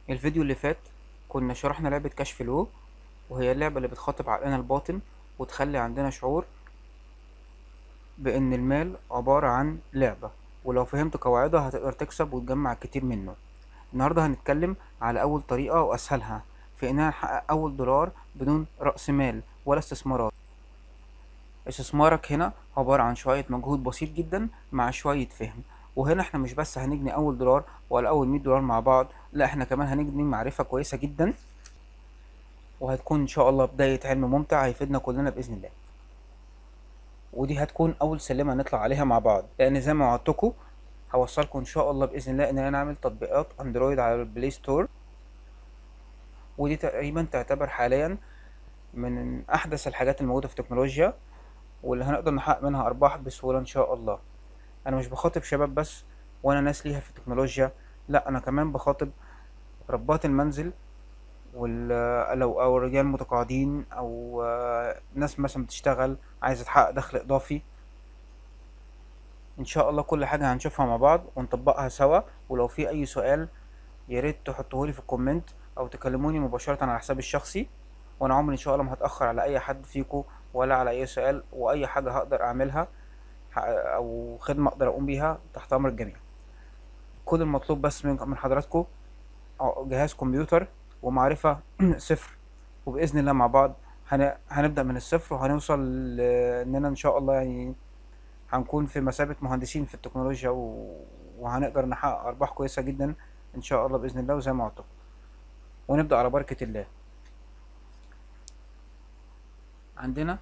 الفيديو اللي فات كنا شرحنا لعبة كشف الو وهي اللعبة اللي بتخاطب عقلنا الباطن وتخلي عندنا شعور بأن المال عبارة عن لعبة ولو فهمت قواعدها هتقدر تكسب وتجمع كتير منه النهاردة هنتكلم على أول طريقة وأسهلها في إننا نحقق أول دولار بدون رأس مال ولا استثمارات استثمارك هنا عبارة عن شوية مجهود بسيط جدا مع شوية فهم وهنا احنا مش بس هنجني أول دولار ولا أول مية دولار مع بعض لا احنا كمان هنجني معرفة كويسة جدا وهتكون إن شاء الله بداية علم ممتع هيفيدنا كلنا بإذن الله ودي هتكون أول سلمة نطلع عليها مع بعض لأن زي ما وعدتكم هوصلكم إن شاء الله بإذن الله إننا نعمل تطبيقات أندرويد على البلاي ستور ودي تقريبا تعتبر حاليا من أحدث الحاجات الموجودة في التكنولوجيا واللي هنقدر نحقق منها أرباح بسهولة إن شاء الله أنا مش بخاطب شباب بس وأنا ناس ليها في التكنولوجيا لأ أنا كمان بخاطب ربات المنزل وال لو أو رجال متقاعدين أو ناس مثلا بتشتغل عايزة تحقق دخل إضافي إن شاء الله كل حاجة هنشوفها مع بعض ونطبقها سوا ولو في أي سؤال ياريت تحطهولي في الكومنت أو تكلموني مباشرة على حسابي الشخصي وأنا عمري إن شاء الله ما هتأخر على أي حد فيكم ولا على أي سؤال وأي حاجة هقدر أعملها أو خدمة أقدر أقوم بيها تحت أمر الجميع كل المطلوب بس من من حضراتكم جهاز كمبيوتر ومعرفة صفر وبإذن الله مع بعض هن... هنبدأ من الصفر وهنوصل لأننا إن شاء الله يعني هنكون في مثابة مهندسين في التكنولوجيا و... وهنقدر نحقق أرباح كويسة جدا إن شاء الله بإذن الله وزي ما وعدتكم ونبدأ على بركة الله عندنا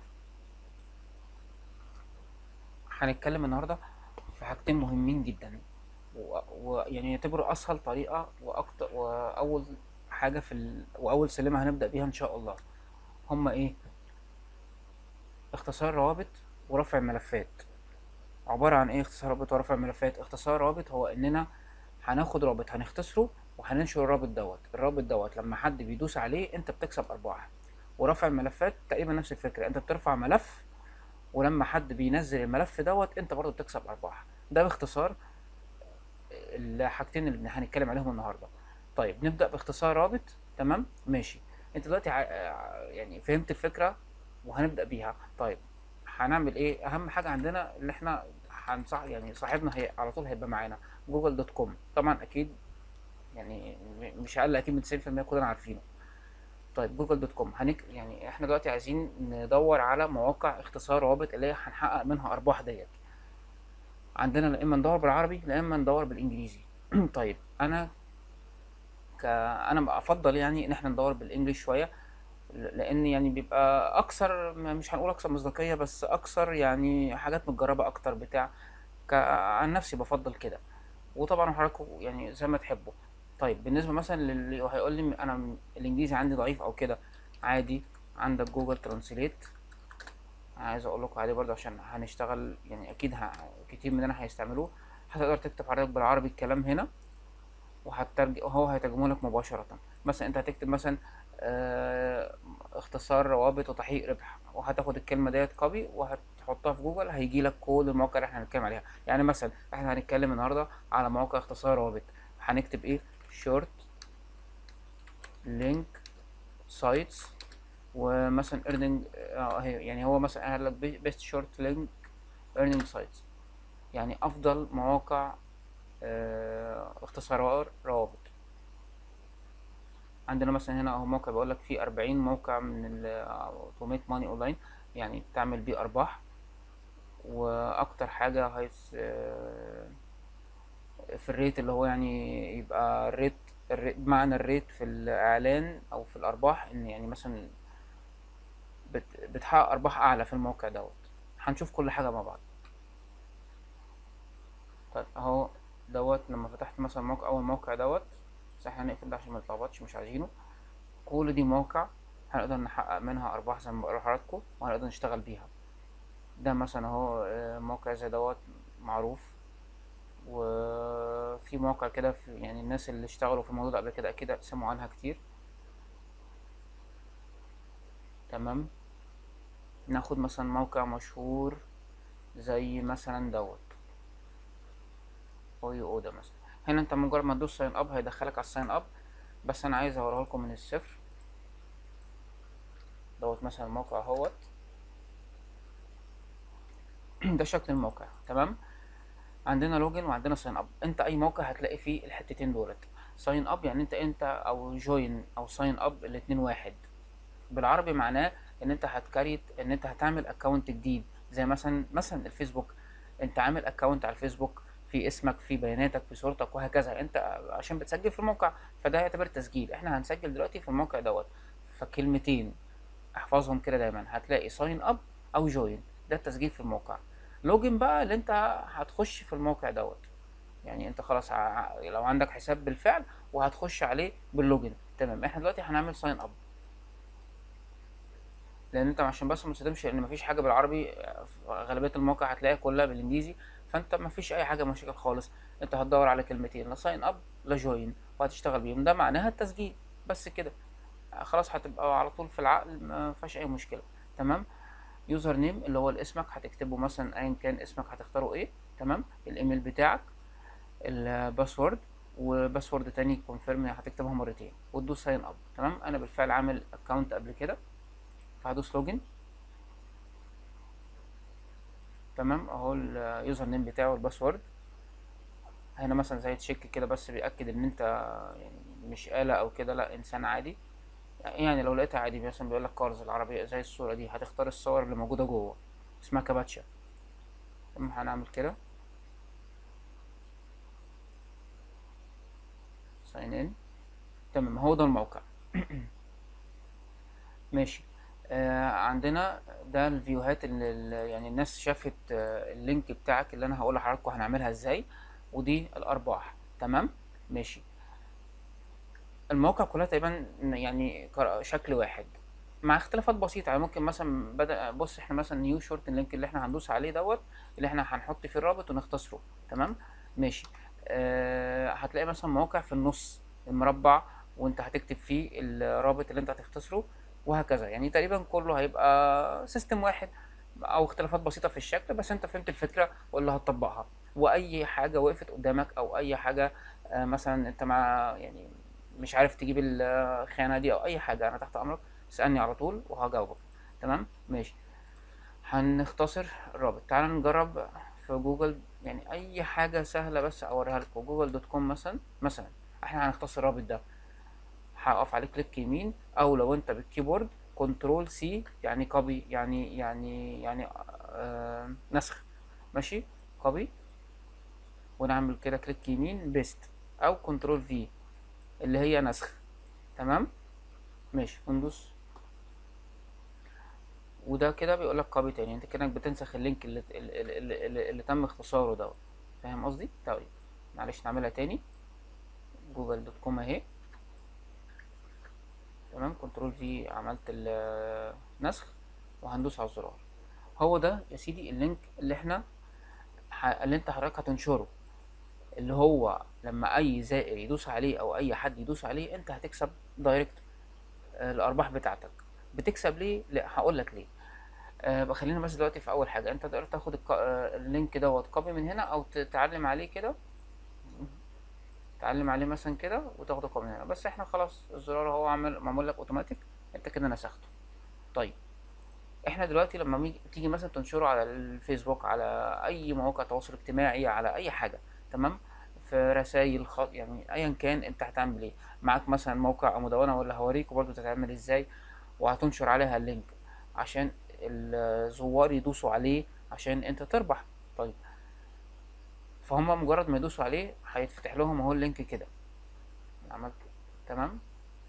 هنتكلم النهاردة في حاجتين مهمين جدا ويعني يعتبروا أسهل طريقة وأكتر وأول حاجة في ال... وأول سلمة هنبدأ بيها إن شاء الله هما إيه؟ اختصار روابط ورفع ملفات عبارة عن إيه اختصار رابط ورفع ملفات؟ اختصار رابط هو إننا هناخد رابط هنختصره وهننشر الرابط دوت الرابط دوت لما حد بيدوس عليه أنت بتكسب أرباح ورفع الملفات تقريبا نفس الفكرة أنت بترفع ملف ولما حد بينزل الملف دوت أنت برضو بتكسب أرباح ده باختصار الحاجتين اللي هنتكلم عليهم النهارده طيب نبدا باختصار رابط تمام ماشي انت دلوقتي ع... يعني فهمت الفكره وهنبدا بيها طيب هنعمل ايه اهم حاجه عندنا اللي احنا هنصح يعني صاحبنا هي على طول هيبقى معانا جوجل دوت كوم طبعا اكيد يعني مش اقل اكيد من 90% كلنا عارفينه طيب جوجل دوت كوم هنك يعني احنا دلوقتي عايزين ندور على مواقع اختصار روابط اللي هي هنحقق منها ارباح ديت عندنا لا اما ندور بالعربي لا اما ندور بالانجليزي طيب انا ك انا افضل يعني ان احنا ندور بالانجليش شويه لان يعني بيبقى اكثر مش هنقول اكثر مصداقيه بس اكثر يعني حاجات متجربه اكتر بتاع ك... عن نفسي بفضل كده وطبعا حضراتكم يعني زي ما تحبوا طيب بالنسبه مثلا للي هيقول لي انا الانجليزي عندي ضعيف او كده عادي عندك جوجل ترانسليت عايز اقول لكم عليه برضه عشان هنشتغل يعني اكيد ه... كتير مننا هيستعملوه هتقدر تكتب حضرتك بالعربي الكلام هنا وهترجم هو هيترجمه لك مباشرة مثلا انت هتكتب مثلا اه اختصار روابط وتحقيق ربح وهتاخد الكلمة ديت كوبي وهتحطها في جوجل هيجي لك كل المواقع اللي احنا هنتكلم عليها يعني مثلا احنا هنتكلم النهارده على مواقع اختصار روابط هنكتب ايه شورت لينك سايتس ومثلا earning اه يعني هو مثلا قال لك best short link earning sites يعني افضل مواقع اه اختصار روابط عندنا مثلا هنا اهو موقع بيقول لك فيه أربعين موقع من ال to make money online يعني تعمل بيه ارباح واكتر حاجة هيس اه في الريت اللي هو يعني يبقى الريت بمعنى الريت في الاعلان او في الارباح ان يعني مثلا بتحقق ارباح اعلى في الموقع دوت هنشوف كل حاجه مع بعض طيب اهو دوت لما فتحت مثلا موقع اول موقع دوت بس احنا هنقفل ده عشان ما نتلخبطش مش عايزينه كل دي مواقع هنقدر نحقق منها ارباح زي ما بقول لحضراتكم وهنقدر نشتغل بيها ده مثلا اهو موقع زي دوت معروف وفي مواقع كده يعني الناس اللي اشتغلوا في الموضوع ده قبل كده اكيد سمعوا عنها كتير تمام ناخد مثلا موقع مشهور زي مثلا دوت او يو او ده مثلا هنا انت مجرد ما تدوس ساين اب هيدخلك على الساين اب بس انا عايز اوريه لكم من الصفر دوت مثلا الموقع اهوت ده شكل الموقع تمام عندنا لوجن وعندنا ساين اب انت اي موقع هتلاقي فيه الحتتين دولت ساين اب يعني انت انت او جوين او ساين اب الاتنين واحد بالعربي معناه ان انت هتكريت ان انت هتعمل اكونت جديد زي مثلا مثلا الفيسبوك انت عامل اكونت على الفيسبوك في اسمك في بياناتك في صورتك وهكذا انت عشان بتسجل في الموقع فده يعتبر تسجيل احنا هنسجل دلوقتي في الموقع دوت فكلمتين احفظهم كده دايما هتلاقي ساين اب او جوين ده التسجيل في الموقع لوجن بقى اللي انت هتخش في الموقع دوت يعني انت خلاص ع- لو عندك حساب بالفعل وهتخش عليه باللوجن تمام احنا دلوقتي هنعمل ساين اب لان انت عشان بس ما تصدمش لان مفيش حاجه بالعربي غالبيه المواقع هتلاقيها كلها بالانجليزي فانت مفيش اي حاجه مشاكل خالص انت هتدور على كلمتين لا ساين اب لا جوين وهتشتغل بيهم ده معناها التسجيل بس كده خلاص هتبقى على طول في العقل ما فيهاش اي مشكله تمام يوزر نيم اللي هو اسمك هتكتبه مثلا ايا كان اسمك هتختاره ايه تمام الايميل بتاعك الباسورد وباسورد تاني كونفيرم هتكتبها مرتين وتدوس ساين اب تمام انا بالفعل عامل اكونت قبل كده فهدوس لوجن تمام اهو اليوزر نيم بتاعه والباسورد هنا مثلا زي تشيك كده بس بيأكد ان انت يعني مش آلة او كده لا انسان عادي يعني لو لقيتها عادي مثلا بيقول لك كارز العربية زي الصورة دي هتختار الصور اللي موجودة جوه اسمها كاباتشا تمام هنعمل كده ساين ان تمام هو ده الموقع ماشي آه عندنا ده الفيوهات اللي اللي- يعني الناس شافت آه اللينك بتاعك اللي انا هقول لحضراتكم هنعملها ازاي ودي الارباح تمام ماشي المواقع كلها تقريبا يعني كر- شكل واحد مع اختلافات بسيطة يعني ممكن مثلا بدأ بص احنا مثلا نيو شورت اللينك اللي احنا هندوس عليه دوت اللي احنا هنحط فيه الرابط ونختصره تمام ماشي آه هتلاقي مثلا مواقع في النص المربع وانت هتكتب فيه الرابط اللي انت هتختصره وهكذا يعني تقريبا كله هيبقى سيستم واحد او اختلافات بسيطة في الشكل بس انت فهمت الفكرة واللي هتطبقها واي حاجة وقفت قدامك او اي حاجة آه مثلا انت مع يعني مش عارف تجيب الخيانة دي او اي حاجة انا تحت امرك اسألني على طول وهجاوبك تمام ماشي هنختصر الرابط تعال نجرب في جوجل يعني اي حاجة سهلة بس اوريها لكم جوجل دوت كوم مثلا مثلا احنا هنختصر الرابط ده هقف عليه كليك يمين او لو انت بالكيبورد كنترول سي يعني كوبي يعني يعني يعني آه نسخ ماشي كوبي ونعمل كده كليك يمين بيست او كنترول في اللي هي نسخ تمام ماشي وندوس وده كده بيقول لك كوبي تاني انت كانك بتنسخ اللينك اللي, اللي, اللي, اللي, اللي تم اختصاره دوت فاهم قصدي طيب معلش نعملها تاني جوجل دوت كوم اهي تمام كنترول في عملت النسخ وهندوس على الزرار هو ده يا سيدي اللينك اللي احنا ح... اللي انت حضرتك هتنشره اللي هو لما اي زائر يدوس عليه او اي حد يدوس عليه انت هتكسب دايركت آه، الارباح بتاعتك بتكسب ليه لا هقول لك ليه آه بقى خلينا بس دلوقتي في اول حاجه انت تقدر تاخد الك... آه اللينك دوت كوبي من هنا او تتعلم عليه كده تعلم عليه مثلا كده وتاخده كوبي من هنا بس احنا خلاص الزرار هو عامل معمول لك اوتوماتيك انت كده نسخته طيب احنا دلوقتي لما ميجي- تيجي مثلا تنشره على الفيسبوك على اي مواقع تواصل اجتماعي على اي حاجه تمام في رسائل خط يعني ايا كان انت هتعمل ايه معاك مثلا موقع او مدونه ولا هوريك برضه تتعمل ازاي وهتنشر عليها اللينك عشان الزوار يدوسوا عليه عشان انت تربح طيب فهم مجرد ما يدوسوا عليه هيتفتح لهم اهو اللينك كده عملت تمام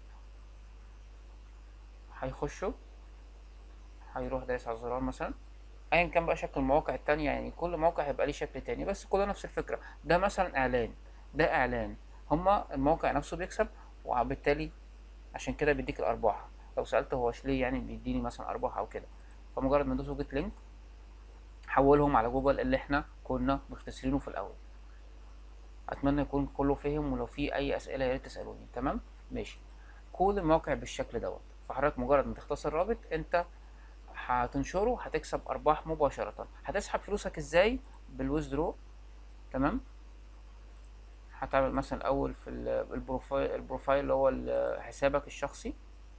هيخشوا هيروح دايس على الزرار مثلا ايا كان بقى شكل المواقع التانية يعني كل موقع هيبقى ليه شكل تاني بس كله نفس الفكرة ده مثلا اعلان ده اعلان هما الموقع نفسه بيكسب وبالتالي عشان كده بيديك الارباح لو سألت هو ليه يعني بيديني مثلا ارباح او كده فمجرد ما ندوس جيت لينك حولهم على جوجل اللي احنا كنا مختصرينه في الاول اتمنى يكون كله فهم ولو في اي اسئله يا ريت تسالوني تمام ماشي كل المواقع بالشكل دوت فحضرتك مجرد ما تختصر رابط انت هتنشره هتكسب ارباح مباشره هتسحب فلوسك ازاي بالويزدرو تمام هتعمل مثلا الاول في ال- البروفايل البروفايل اللي هو ال- حسابك الشخصي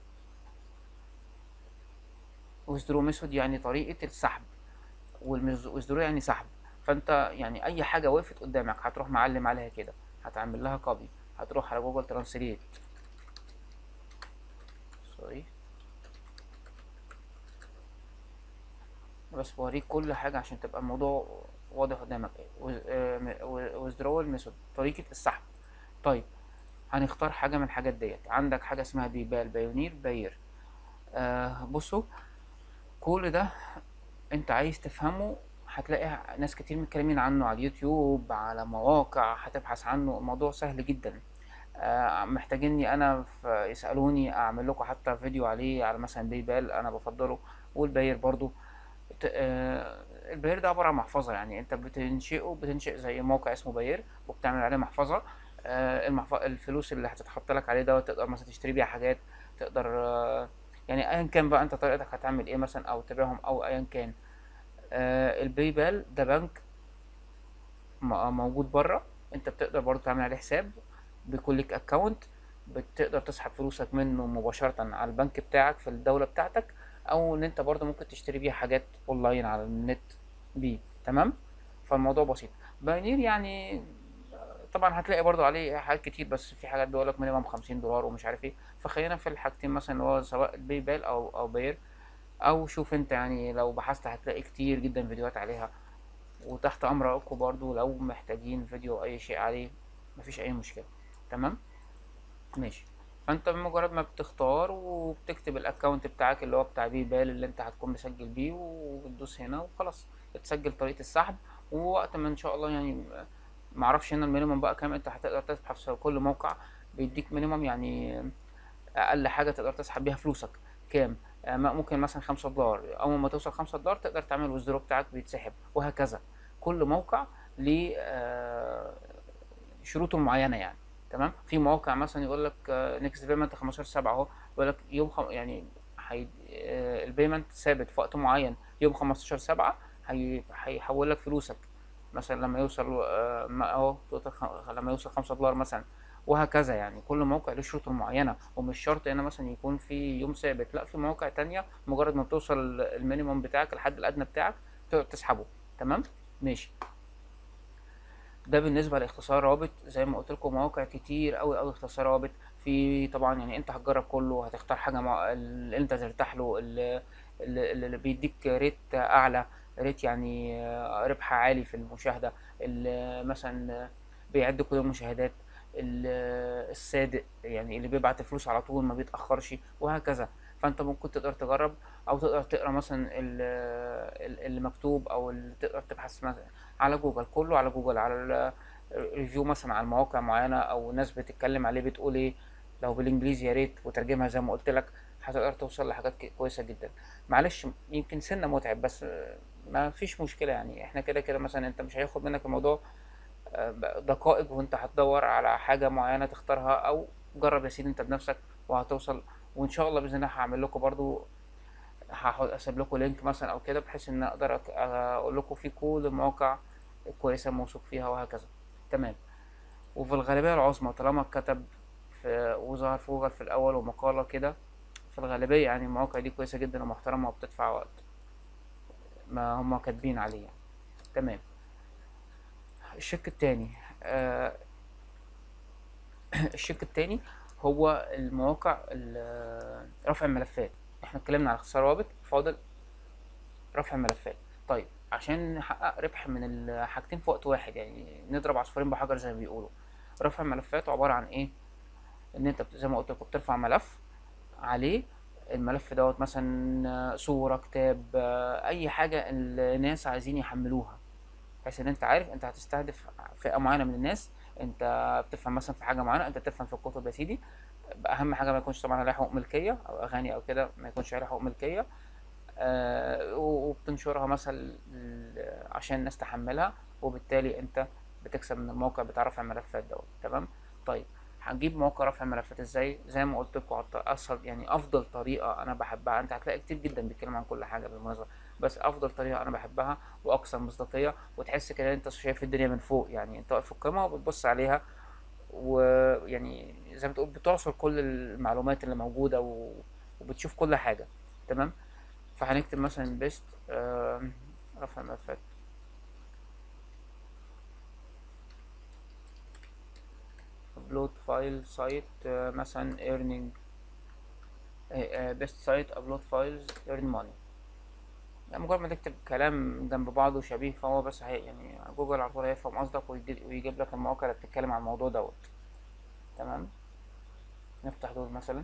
withdraw method يعني طريقة السحب والwithdraw يعني سحب فانت يعني اي حاجة وقفت قدامك هتروح معلم عليها كده هتعمل لها كوبي هتروح على جوجل ترانسليت سوري بس بوريك كل حاجة عشان تبقى الموضوع واضح قدامك withdrawal method طريقة السحب طيب هنختار حاجة من الحاجات ديت عندك حاجة اسمها بيبال بايونير باير آه بصوا كل ده انت عايز تفهمه هتلاقي ناس كتير متكلمين عنه على اليوتيوب على مواقع هتبحث عنه الموضوع سهل جدا آه محتاجيني انا في يسألوني اعمل لكم حتى فيديو عليه على مثلا بيبال انا بفضله والباير برضو ت- آه، الباير ده عبارة عن محفظة يعني انت بتنشئه بتنشئ زي موقع اسمه باير وبتعمل عليه محفظة آه، المحف... الفلوس اللي هتتحط لك عليه دوت تقدر مثلا تشتري بيها حاجات تقدر آه، يعني ايا كان بقى انت طريقتك هتعمل ايه مثلا او تبيعهم او ايا كان آه، الباي بال ده بنك م- موجود بره انت بتقدر برضه تعمل عليه حساب بيكون لك اكونت بتقدر تسحب فلوسك منه مباشرة على البنك بتاعك في الدولة بتاعتك او ان انت برضه ممكن تشتري بيه حاجات اونلاين على النت بيه تمام فالموضوع بسيط باينير يعني طبعا هتلاقي برضو عليه حاجات كتير بس في حاجات بيقولك مينيمم خمسين دولار ومش عارف ايه فخلينا في الحاجتين مثلا اللي هو سواء الباي بال او او باير او شوف انت يعني لو بحثت هتلاقي كتير جدا فيديوهات عليها وتحت امركم برضو لو محتاجين فيديو أو اي شيء عليه مفيش اي مشكلة تمام ماشي فانت بمجرد ما بتختار وبتكتب الاكونت بتاعك اللي هو بتاع بي بال اللي انت هتكون مسجل بيه وبتدوس هنا وخلاص بتسجل طريقة السحب ووقت ما ان شاء الله يعني معرفش هنا المينيمم بقى كام انت هتقدر تسحب في كل موقع بيديك مينيمم يعني اقل حاجة تقدر تسحب بيها فلوسك كام آه، ممكن مثلا خمسة دولار اول ما توصل خمسة دولار تقدر تعمل ويزدرو بتاعك بيتسحب وهكذا كل موقع ليه آه، شروطه معينه يعني تمام في مواقع مثلا يقول لك نيكست بيمنت 15 7 اهو يقول لك يوم خم... يعني هي... آه، البيمنت ثابت في وقت معين يوم 15 7 هي... هيحول لك فلوسك مثلا لما يوصل آه، ما- اهو توتال خ- لما يوصل 5 دولار مثلا وهكذا يعني كل موقع له شروطه المعينه ومش شرط هنا مثلا يكون في يوم ثابت لا في مواقع تانية مجرد ما بتوصل المينيمم بتاعك الحد الادنى بتاعك تقدر تسحبه تمام ماشي ده بالنسبه لاختصار رابط زي ما قلت لكم مواقع كتير قوي قوي اختصار رابط في طبعا يعني انت هتجرب كله هتختار حاجه مع اللي انت ترتاح له اللي, اللي اللي بيديك ريت اعلى ريت يعني آه، ربح عالي في المشاهده اللي مثلا بيعد كل المشاهدات ال- الصادق يعني اللي بيبعت الفلوس على طول ما بيتاخرش وهكذا فانت ممكن تقدر تجرب او تقدر تقرا مثلا ال- ال- اللي مكتوب او اللي تقدر تبحث مثلا على جوجل كله على جوجل على ال- ريفيو مثلا على مواقع معينة او ناس بتتكلم عليه بتقول ايه لو بالانجليزي يا ريت وترجمها زي ما قلت لك هتقدر توصل لحاجات ك- كويسة جدا معلش يمكن سنة متعب بس آه، ما فيش مشكلة يعني احنا كده كده مثلا انت مش هياخد منك الموضوع آه، دقائق وانت هتدور على حاجة معينة تختارها او جرب يا سيدي انت بنفسك وهتوصل وان شاء الله باذن الله هعمل لكم برضو هحط اسيب لكم لينك مثلا او كده بحيث ان اقدر أك- اقول لكم في كل المواقع الكويسه موثوق فيها وهكذا تمام وفي الغالبيه العظمى طالما اتكتب في وظهر في جوجل في الاول ومقاله كده في الغالبيه يعني المواقع دي كويسه جدا ومحترمه وبتدفع وقت ما هم كاتبين عليه يعني. تمام الشق التاني آه الشق التاني هو المواقع ال- رفع الملفات احنا اتكلمنا على اختصار روابط فاضل رفع الملفات طيب عشان نحقق ربح من الحاجتين في وقت واحد يعني نضرب عصفورين بحجر زي ما بيقولوا رفع الملفات عبارة عن ايه ان انت بت- زي ما قلت لكم بترفع ملف عليه الملف دوت مثلا صورة كتاب آه، اي حاجة الناس عايزين يحملوها بحيث ان انت عارف انت هتستهدف فئة معينة من الناس انت بتفهم مثلا في حاجة معينة انت بتفهم في الكتب يا سيدي اهم حاجة ما يكونش طبعا عليها حقوق ملكية او اغاني او كده ما يكونش عليها حقوق ملكية آه، و- وبتنشرها مثلا ل- عشان الناس تحملها وبالتالي انت بتكسب من الموقع بتاع رفع الملفات دوت تمام طيب هنجيب موقع رفع الملفات ازاي زي ما قلت لكم اسهل يعني افضل طريقه انا بحبها انت هتلاقي كتير جدا بيتكلم عن كل حاجه بالمناسبه بس افضل طريقه انا بحبها واكثر مصداقيه وتحس كده ان انت شايف الدنيا من فوق يعني انت واقف في القمه وبتبص عليها ويعني زي ما تقول بتعصر كل المعلومات اللي موجودة و... وبتشوف كل حاجة تمام فهنكتب مثلا بيست رفع الملفات upload file site آه، مثلا earning best site upload files earn money يعني مجرد ما تكتب كلام جنب بعضه شبيه فهو بس هي يعني جوجل على طول هيفهم قصدك ويجي- ويجيب لك المواقع اللي بتتكلم عن الموضوع دوت تمام نفتح دول مثلا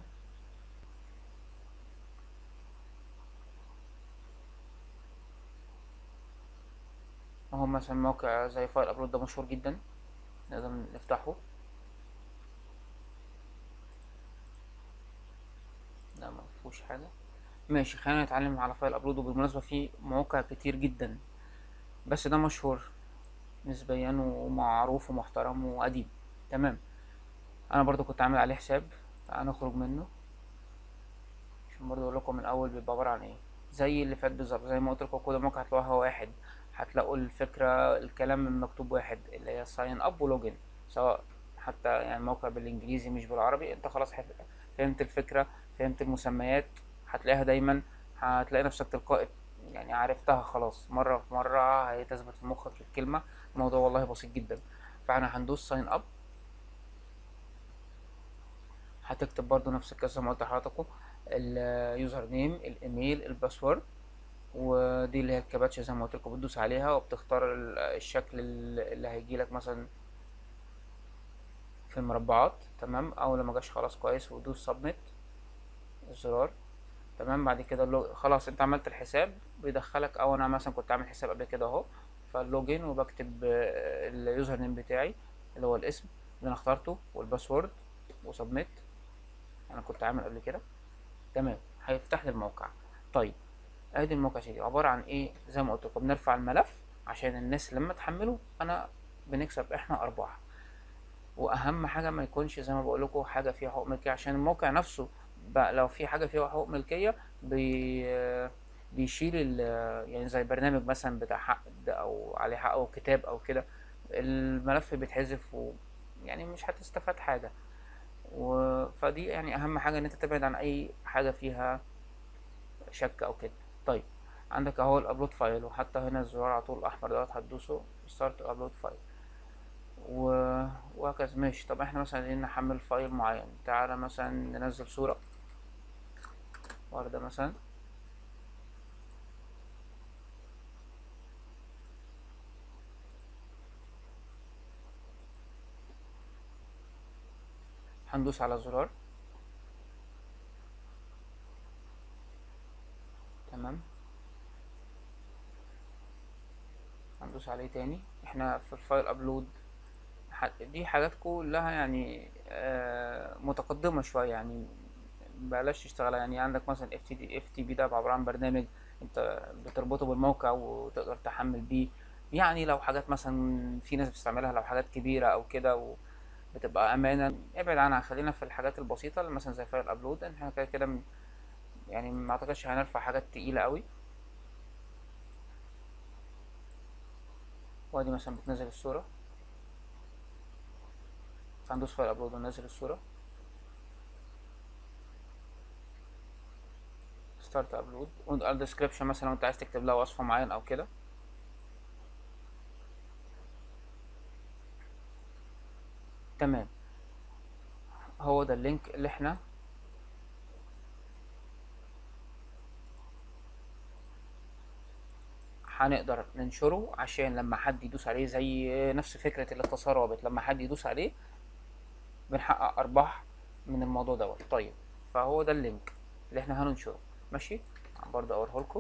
اهو مثلا موقع زي فايل ابلود ده مشهور جدا نقدر نفتحه لا ما فيهوش حاجه ماشي خلينا نتعلم على فايل ابلود وبالمناسبه في مواقع كتير جدا بس ده مشهور نسبيا ومعروف ومحترم وقديم تمام انا برضو كنت عامل عليه حساب تعال نخرج منه عشان برضو اقول لكم من الاول بيبقى عباره عن ايه زي اللي فات بالظبط زي ما قلت لكم كل موقع هتلاقوها واحد هتلاقوا الفكره الكلام المكتوب واحد اللي هي ساين اب ولوجن سواء حتى يعني موقع بالانجليزي مش بالعربي انت خلاص حف- فهمت الفكره فهمت المسميات هتلاقيها دايما هتلاقي نفسك تلقائي يعني عرفتها خلاص مرة في مرة هتثبت في مخك الكلمة الموضوع والله بسيط جدا فاحنا هندوس ساين اب هتكتب برضو نفس القصة ما قلت لحضراتكم اليوزر نيم الايميل الباسورد ودي اللي هي الكباتشة زي ما قلت لكم بتدوس عليها وبتختار ال- الشكل ال- اللي هيجي لك مثلا في المربعات تمام او لما جاش خلاص كويس وتدوس سبميت الزرار تمام بعد كده اللو... خلاص انت عملت الحساب بيدخلك او انا مثلا كنت عامل حساب قبل كده اهو فاللوجين وبكتب آه، اليوزر نيم بتاعي اللي هو الاسم اللي انا اخترته والباسورد وسبميت انا كنت عامل قبل كده تمام هيفتح لي الموقع طيب ادي الموقع سيدي عبارة عن ايه زي ما قلت لكم بنرفع الملف عشان الناس لما تحمله انا بنكسب احنا ارباح واهم حاجه ما يكونش زي ما بقول لكم حاجه فيها حقوق ملكيه عشان الموقع نفسه بقى لو في حاجه فيها حقوق ملكيه بي بيشيل ال يعني زي برنامج مثلا بتاع حق او عليه حق او كتاب او كده الملف بيتحذف و يعني مش هتستفاد حاجه و... فدي يعني اهم حاجه ان انت تبعد عن اي حاجه فيها شك او كده طيب عندك اهو الابلود فايل وحتى هنا الزرار على طول الاحمر دوت هتدوسه ستارت ابلود فايل و... وهكذا ماشي طب احنا مثلا عايزين نحمل فايل معين تعالى مثلا ننزل صورة وردة مثلا هندوس على زرار تمام هندوس عليه تاني احنا في الفايل ابلود ح- دي حاجات كلها يعني آه، متقدمة شوية يعني بلاش تشتغل يعني عندك مثلا اف تي دي اف تي بي ده عبارة عن برنامج انت بتربطه بالموقع وتقدر تحمل بيه يعني لو حاجات مثلا في ناس بتستعملها لو حاجات كبيرة او كده وبتبقى امانة ابعد عنها خلينا في الحاجات البسيطة اللي مثلا زي فايل ابلود احنا كده كده م- يعني ما اعتقدش هنرفع حاجات تقيلة قوي وادي مثلا بتنزل الصورة هندوس فايل ابلود وننزل الصورة ستارت ابلود والديسكريبشن مثلا لو انت عايز تكتب لها وصف معين او كده تمام هو ده اللينك اللي احنا هنقدر ننشره عشان لما حد يدوس عليه زي نفس فكرة الاختصار رابط لما حد يدوس عليه بنحقق ارباح من الموضوع دوت طيب فهو ده اللينك اللي احنا هننشره ماشي برضه اوريه لكم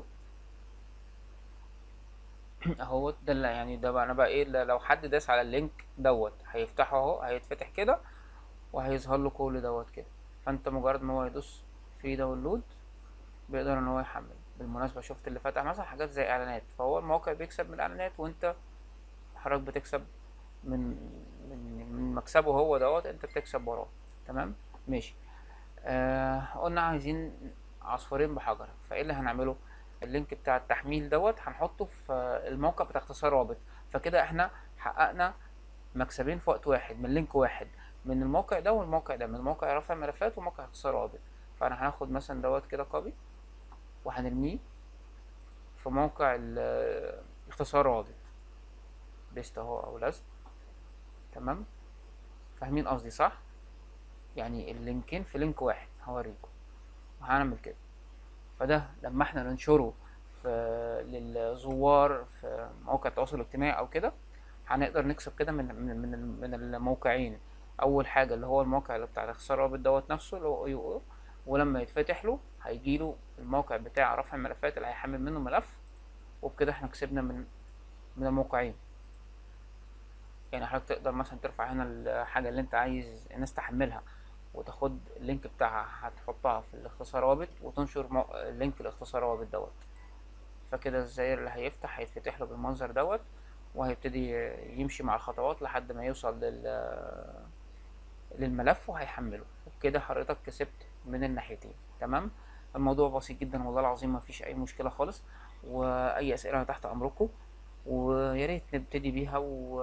اهو ده اللي يعني ده بقى انا بقى ايه اللي لو حد داس على اللينك دوت هيفتحه اهو هيتفتح كده وهيظهر له كل دوت كده فانت مجرد ما هو يدوس في داونلود بيقدر ان هو يحمل بالمناسبة شفت اللي فتح مثلا حاجات زي اعلانات فهو الموقع بيكسب من الاعلانات وانت حضرتك بتكسب من من من مكسبه هو دوت انت بتكسب وراه تمام ماشي آه قلنا عايزين عصفورين بحجر فايه اللي هنعمله اللينك بتاع التحميل دوت هنحطه في الموقع بتاع اختصار رابط فكده احنا حققنا مكسبين في وقت واحد من لينك واحد من الموقع ده والموقع ده من موقع رفع ملفات وموقع اختصار روابط فانا هناخد مثلا دوت كده كوبي وهنرميه في موقع ال- اختصار روابط بيست اهو او لزق تمام فاهمين قصدي صح يعني اللينكين في لينك واحد هوريكم وهنعمل كده فده لما احنا ننشره في للزوار في مواقع التواصل الاجتماعي او كده هنقدر نكسب كده من من من من الموقعين اول حاجه اللي هو الموقع اللي بتاع اختصار الرابط دوت نفسه اللي هو يو او ولما يتفتح له هيجيله الموقع بتاع رفع الملفات اللي هيحمل منه ملف وبكده احنا كسبنا من من الموقعين يعني حضرتك تقدر مثلا ترفع هنا الحاجه اللي انت عايز الناس تحملها وتاخد اللينك بتاعها هتحطها في الاختصار روابط وتنشر مو... لينك الاختصار روابط دوت فكده الزائر اللي هيفتح هيتفتح له بالمنظر دوت وهيبتدي يمشي مع الخطوات لحد ما يوصل لل للملف وهيحمله وبكده حضرتك كسبت من الناحيتين تمام الموضوع بسيط جدا والله العظيم ما فيش اي مشكله خالص واي اسئله أنا تحت امركم ويا ريت نبتدي بيها و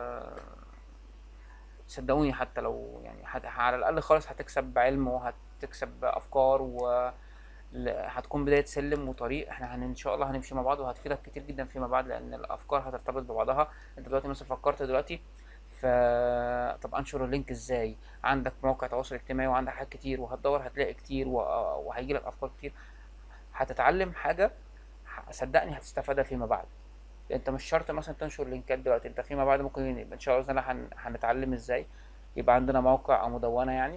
صدقوني حتى لو يعني هت- على الاقل خالص هتكسب علم وهتكسب افكار و ل- هتكون بداية سلم وطريق احنا هن ان شاء الله هنمشي مع بعض وهتفيدك كتير جدا فيما بعد لان الافكار هترتبط ببعضها انت دلوقتي مثلا فكرت دلوقتي ف طب انشر اللينك ازاي عندك موقع تواصل اجتماعي وعندك حاجات كتير وهتدور هتلاقي كتير و... وهيجي لك افكار كتير هتتعلم حاجة ه- صدقني هتستفادها فيما بعد انت مش شرط مثلا تنشر لينكات دلوقتي انت فيما بعد ممكن يبقى ان شاء الله بإذن الله هن... هنتعلم ازاي يبقى عندنا موقع او مدونة يعني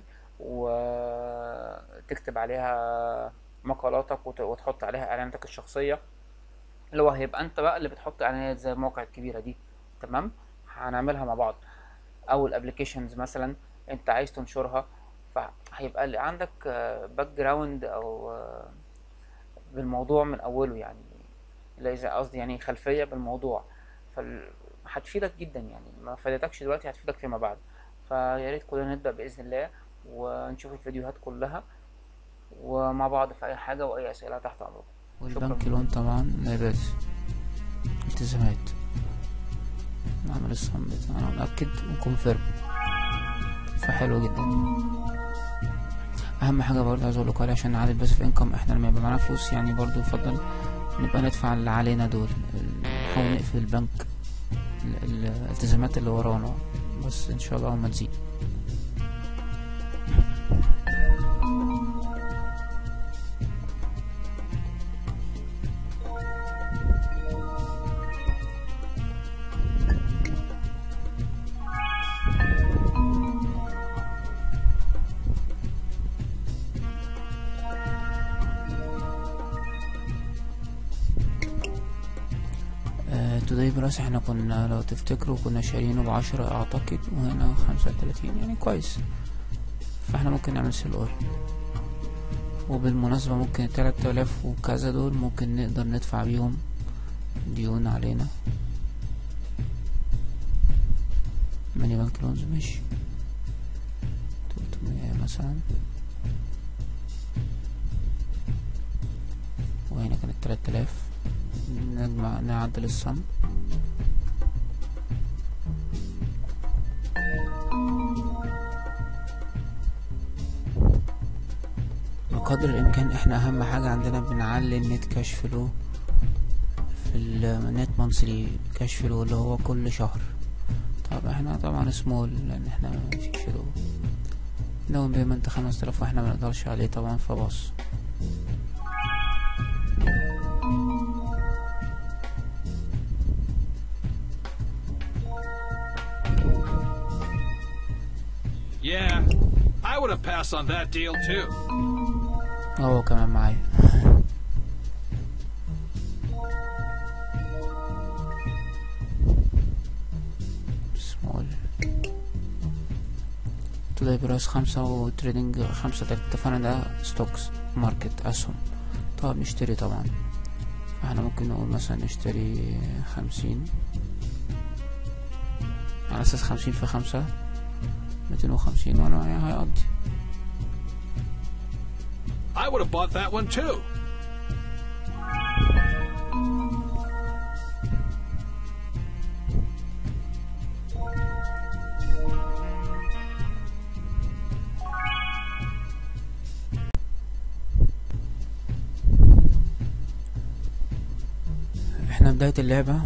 وتكتب عليها مقالاتك وت... وتحط عليها اعلاناتك الشخصية اللي هو هيبقى انت بقى اللي بتحط اعلانات زي المواقع الكبيرة دي تمام هنعملها مع بعض او الابلكيشنز مثلا انت عايز تنشرها فهيبقى اللي عندك باك جراوند او آه، بالموضوع من اوله يعني لا اذا قصدي يعني خلفيه بالموضوع فال... هتفيدك جدا يعني ما فادتكش دلوقتي هتفيدك فيما بعد فيا ريت كلنا نبدا باذن الله ونشوف الفيديوهات كلها ومع بعض في اي حاجه واي اسئله تحت امركم والبنك لون طبعا لاباس التزامات نعمل الصمت انا متأكد وكونفيرم فحلو جدا اهم حاجه برضه عايز اقول لكم عليها عشان نعدل بس في انكم احنا لما يبقى معانا فلوس يعني برضه يفضل نبقى ندفع اللي علينا دول نحاول نقفل البنك ال- ال- الالتزامات اللي ورانا بس ان شاء الله ما تزيد توداي براس احنا كنا لو تفتكروا كنا شارينه بعشرة اعتقد وهنا خمسة وتلاتين يعني كويس فاحنا ممكن نعمل سيل اور وبالمناسبة ممكن التلات آلاف وكذا دول ممكن نقدر ندفع بيهم ديون علينا ماني بانك لونز ماشي تلتمية مثلا وهنا كانت تلات آلاف نجمع نعدل الصم بقدر الامكان احنا اهم حاجة عندنا بنعلي النت كاش فلو في النت مانثلي كاش فلو اللي هو كل شهر طب احنا طبعا سمول لان احنا مفيش فلو داون بيمنت خمس تلاف واحنا منقدرش عليه طبعا فباص Yeah, I would have passed on that deal too. هو كمان معايا سمول تلاقي براس خمسة وتريدنج خمسة تلاتة اتفقنا ده ستوكس ماركت أسهم طب نشتري طبعا احنا ممكن نقول مثلا نشتري خمسين على أساس خمسين في خمسة ميتين وخمسين وأنا يعني هيقضي I would have bought that one too. بداية اللعبة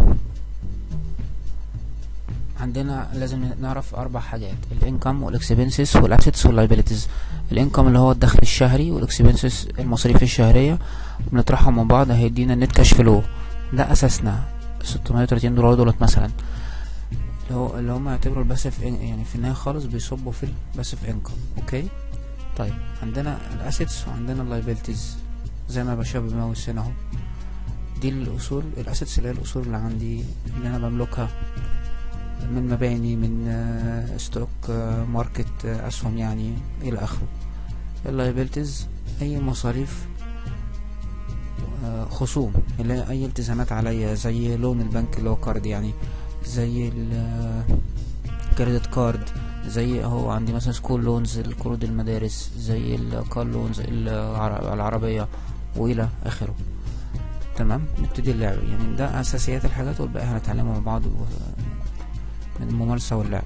عندنا لازم نعرف أربع حاجات الانكم والاكسبنسز والاسيتس واللايبيليتيز الانكم اللي هو الدخل الشهري والاكسبنسز المصاريف الشهرية بنطرحهم من بعض هيدينا النت كاش فلو ده أساسنا 630 دولار دولت مثلا اللي هو اللي هم يعتبروا الباسف يعني في النهاية خالص بيصبوا في الباسف انكم اوكي طيب عندنا الاسيتس وعندنا اللايبيلتيز زي ما بشوف بماوس هنا اهو دي الاصول الاسيتس اللي هي الاصول اللي عندي اللي انا بملكها من مباني من آه، ستوك آه، ماركت آه، اسهم يعني الى اخره اللايبيلتيز اي مصاريف آه، خصوم اللي هي اي التزامات عليا زي لون البنك اللي هو كارد يعني زي الكريدت كارد زي اهو عندي مثلا سكول لونز القروض المدارس زي الكار لونز العر- العربية والى اخره تمام نبتدي اللعب يعني ده اساسيات الحاجات والباقي هنتعلمها مع بعض و- من الممارسة واللعب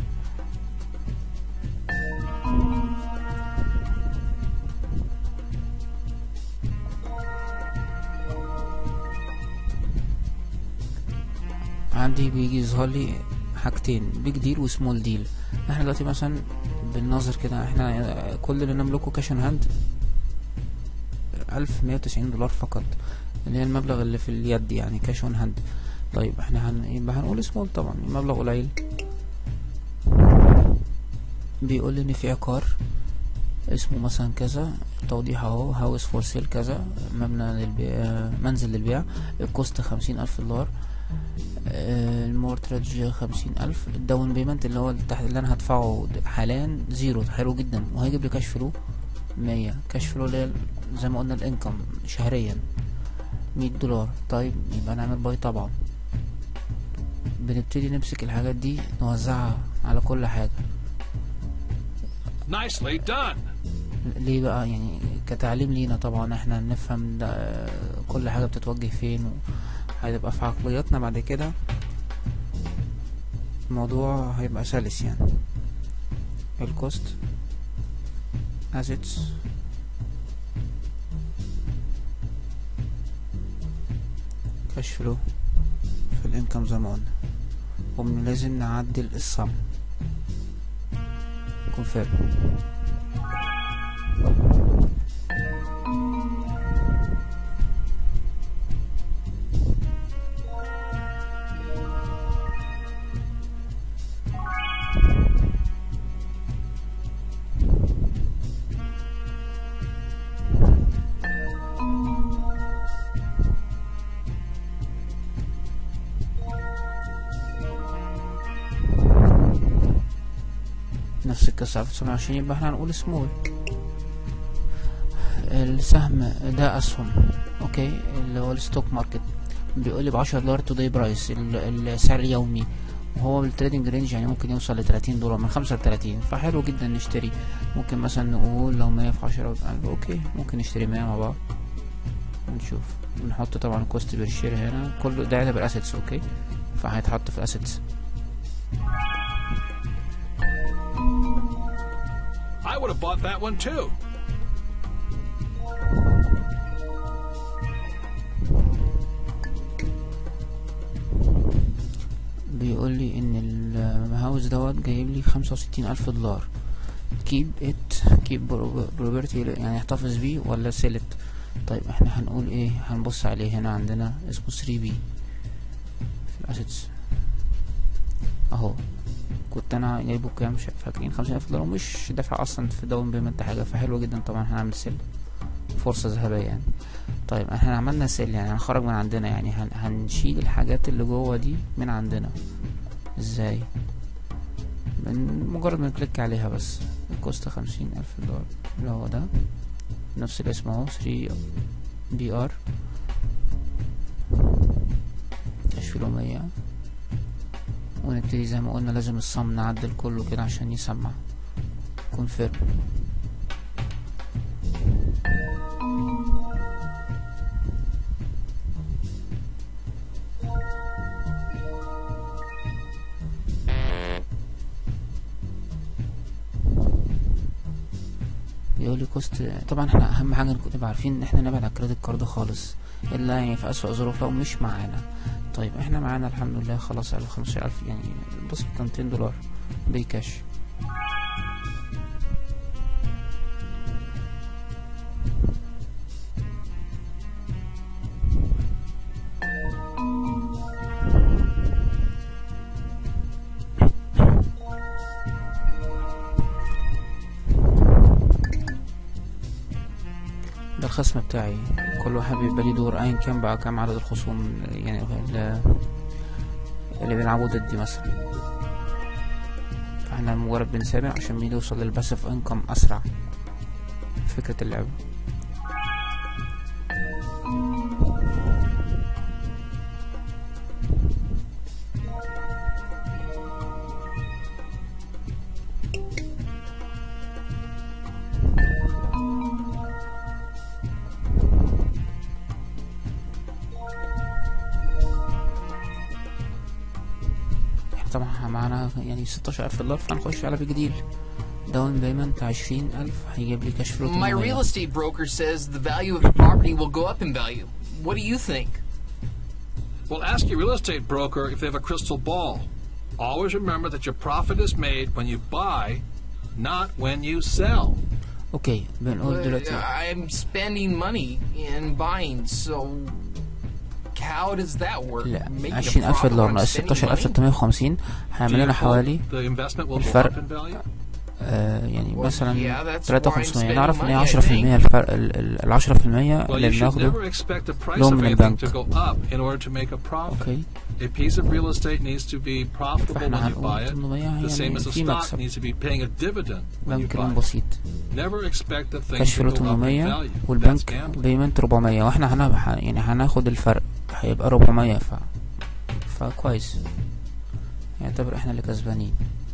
عندي بيجي يظهر لي حاجتين بيج ديل وسمول ديل احنا دلوقتي مثلا بالنظر كده احنا كل اللي نملكه كاش ان هاند ألف مية وتسعين دولار فقط اللي هي المبلغ اللي في اليد يعني كاش اون هاند طيب احنا هن... يبقى هنقول سمول طبعا المبلغ قليل بيقول لي ان في عقار اسمه مثلا كذا توضيح اهو هاوس فور سيل كذا مبنى للبيع منزل للبيع الكوست خمسين الف دولار آه، المورتراج خمسين ألف الداون بيمنت اللي هو اللي تحت اللي أنا هدفعه د- حاليا زيرو حلو جدا وهيجيب لي كاش فلو مية كاش فلو اللي هي زي ما قلنا الانكم شهريا مية دولار طيب يبقى نعمل باي طبعا بنبتدي نمسك الحاجات دي نوزعها على كل حاجة Nicely done. ليه بقى يعني كتعليم لينا طبعا احنا نفهم ده آه، كل حاجة بتتوجه فين هيبقى في عقلياتنا بعد كده الموضوع هيبقى سلس يعني الكوست assets كاش فلو في الانكم زي ما قلنا ومن لازم نعدل الصم كونفيرم نفس القصة 1920 يبقى احنا هنقول سمول السهم ده اسهم اوكي اللي هو الستوك ماركت بيقول لي ب 10 دولار توداي برايس السعر اليومي وهو بالتريدنج رينج يعني ممكن يوصل ل 30 دولار من 5 ل 30 فحلو جدا نشتري ممكن مثلا نقول لو 100 في 10 يبقى اوكي ممكن نشتري 100 مع بعض نشوف نحط طبعا كوست بير شير هنا كله ده يعتبر اسيتس اوكي فهيتحط في الاسيتس I would have bought that one too. بيقول لي ان الهاوس دوت جايب لي خمسة وستين الف دولار كيب ات كيب بروبرتي يعني احتفظ بيه ولا سيلت طيب احنا هنقول ايه هنبص عليه هنا عندنا اسمه 3 بي في الاسيتس اهو كنت انا جايبه كام مش فاكرين خمسين الف دولار مش دافع اصلا في داون بيمنت حاجه فحلو جدا طبعا هنعمل سيل فرصه ذهبيه يعني طيب احنا عملنا سيل يعني هنخرج من عندنا يعني هن هنشيل الحاجات اللي جوه دي من عندنا ازاي من مجرد ما نكليك عليها بس الكوست خمسين الف دولار اللي هو ده نفس الاسم اهو 3 بي ار تشفيله مية ونبتدي زي ما قلنا لازم الصم نعدل كله كده عشان يسمع كونفيرم يقول لي كوست طبعا احنا اهم حاجه نبقى عارفين ان احنا نبعد عن الكريدت كارد خالص الا يعني في اسوأ ظروف لو مش معانا طيب احنا معانا الحمد لله خلاص على خمسة ألف يعني بسيطة 200 دولار بكاش ده الخصم بتاعي كل واحد بيبقى ليه دور ايا كان بقى كام عدد الخصوم يعني ال- اللي بيلعبوا ضدي مثلا فاحنا مجرد بنسابق عشان مين يوصل للباسف انكم اسرع فكرة اللعبة احنا طبعا معانا يعني ستاشر ألف دولار فهنخش على بيج ديل داون بيمنت عشرين ألف هيجيب لي كاش فلو My 800. real estate broker says the value of your property will go up in value. What do you think? Well, ask your real estate broker if they have a crystal ball. Always remember that your profit is made when you buy, not when you sell. اوكي بنقول دلوقتي Uh, I'm spending money in buying, so how does that work? لا Making a عشرين ألف profit دولار when I'm ناقص spending ستاشر ألف money? ستمية وخمسين Do هيعمل you لنا hope حوالي the investment will go الفرق up in value? آه يعني Well, مثلا yeah, that's تلاتة why I'm وخمسمية spending نعرف ان هي money, I عشرة في المية الفرق العشرة في المية Well, اللي you should بناخده never expect the price loan of من anything البنك. to go up in order to make a profit. اوكي A piece of real estate needs to be profitable فاحنا when you buy هنقول it, 800 the same يعني as a في stock مكسب needs to be paying a dividend when you بنك لون buy it. بسيط Never expect the thing كاش to فلو go up in 800 value. That's والبنك gambling. بيمنت 400 واحنا هنبقى يعني هناخد الفرق هيبقى 400 ف فكويس يعتبر احنا اللي كسبانين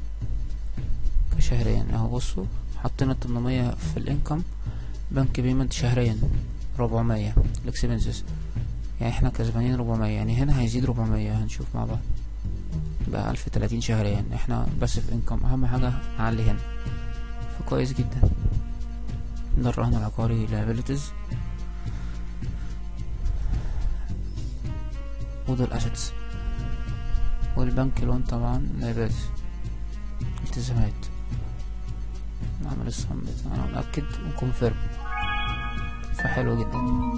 كشهريا اهو بصوا حطينا 800 في الانكم بنك بيمنت شهريا 400 الاكسبنسز يعني احنا كسبانين 400 يعني هنا هيزيد 400 هنشوف مع بعض بقى 1030 شهريا احنا بس في انكم اهم حاجة نعلي هنا فكويس جدا ده الرهن العقاري liabilities ودول assets والبنك لون طبعا liabilities التزامات نعمل الصم بتاعنا ونأكد ونكونفيرم فحلو جدا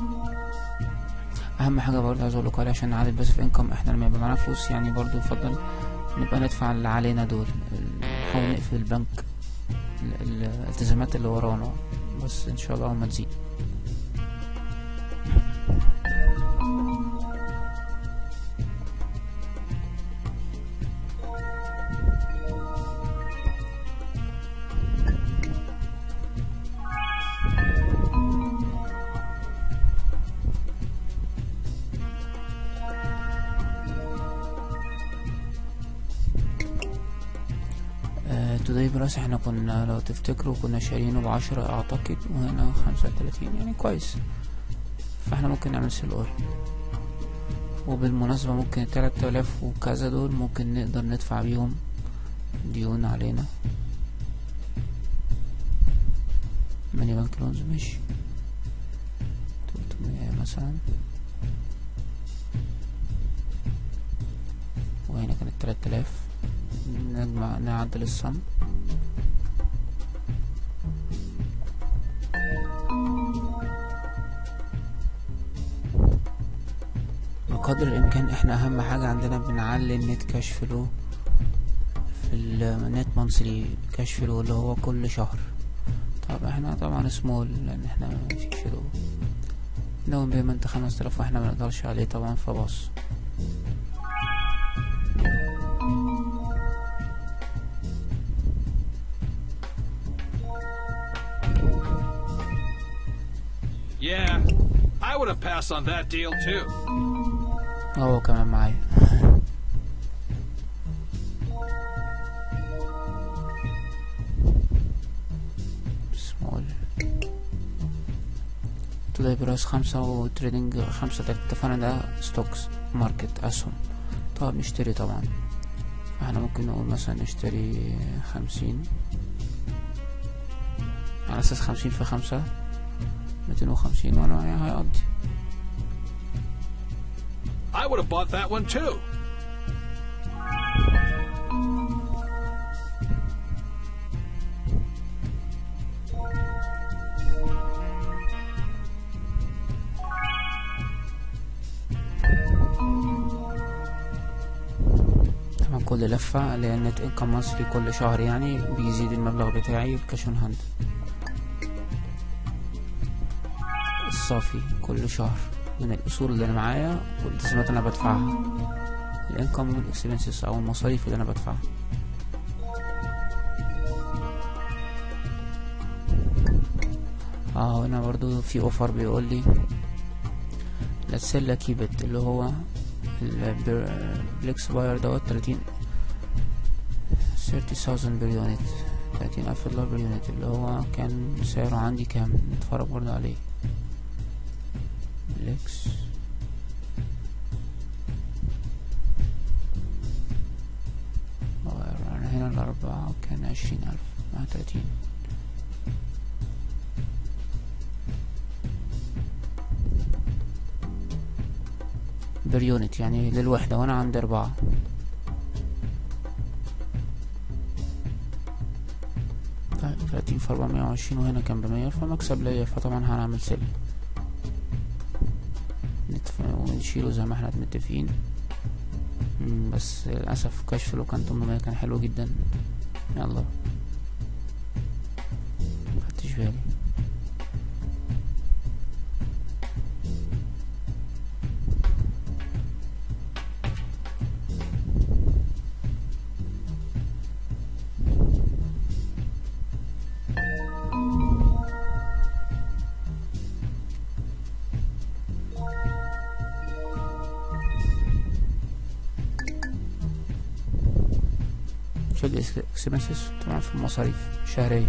اهم حاجه برضه عايز اقول لكم عليها عشان نعادل بس في انكم احنا لما يبقى معانا فلوس يعني برضه يفضل نبقى ندفع اللي علينا دول نحاول نقفل البنك ال- ال- الالتزامات اللي ورانا بس ان شاء الله ما تزيد توداي براس احنا كنا لو تفتكروا كنا شارينه بعشرة اعتقد وهنا خمسة وتلاتين يعني كويس فاحنا ممكن نعمل سيل اور وبالمناسبة ممكن التلات آلاف وكذا دول ممكن نقدر ندفع بيهم ديون علينا ماني بانك لونز ماشي تلتمية مثلا وهنا كانت تلات آلاف نجمع نعدل الصم بقدر الامكان احنا اهم حاجة عندنا بنعلي النت كاش فلو في النت مانثلي كاش فلو اللي هو كل شهر طب احنا طبعا سمول لان احنا مفيش فلو داون بيمنت خمس تلاف واحنا منقدرش عليه طبعا فباص Yeah, I would have passed on that deal too. هو كمان معايا سمول تلاقي براس خمسة وتريدنج خمسة تلاتة اتفقنا ده ستوكس ماركت أسهم طب نشتري طبعا احنا ممكن نقول مثلا نشتري خمسين على اساس خمسين في خمسة ميتين وخمسين وانا يعني هيقضي I would have bought that one too. طبعا كل لفة اللي هي النت انكم مصري كل شهر يعني بيزيد المبلغ بتاعي الكاش اون هاند الصافي كل شهر من الأصول اللي أنا معايا والالتزامات اللي أنا بدفعها الانكم والاكسبنسز أو المصاريف اللي أنا بدفعها اه هنا برضو في اوفر بيقول لي لا تسيل كيبت اللي هو البليكس باير دوت تلاتين thirty thousand per unit تلاتين ألف دولار per unit اللي هو كان سعره عندي كام نتفرج برضه عليه بليكس باير أنا هنا الأربعة كان عشرين ألف مع تلاتين بير يونت يعني للوحدة وأنا عندي أربعة طيب تلاتين في أربعمية وعشرين وهنا كان بمية فمكسب ليا فطبعا هنعمل سيل نتف- ونشيله زي ما احنا متفقين مم، بس للأسف كاش فلو كان تمنمية كان حلو جدا يلا مخدتش بالي شيل اكسبنسز طبعا في المصاريف شهرية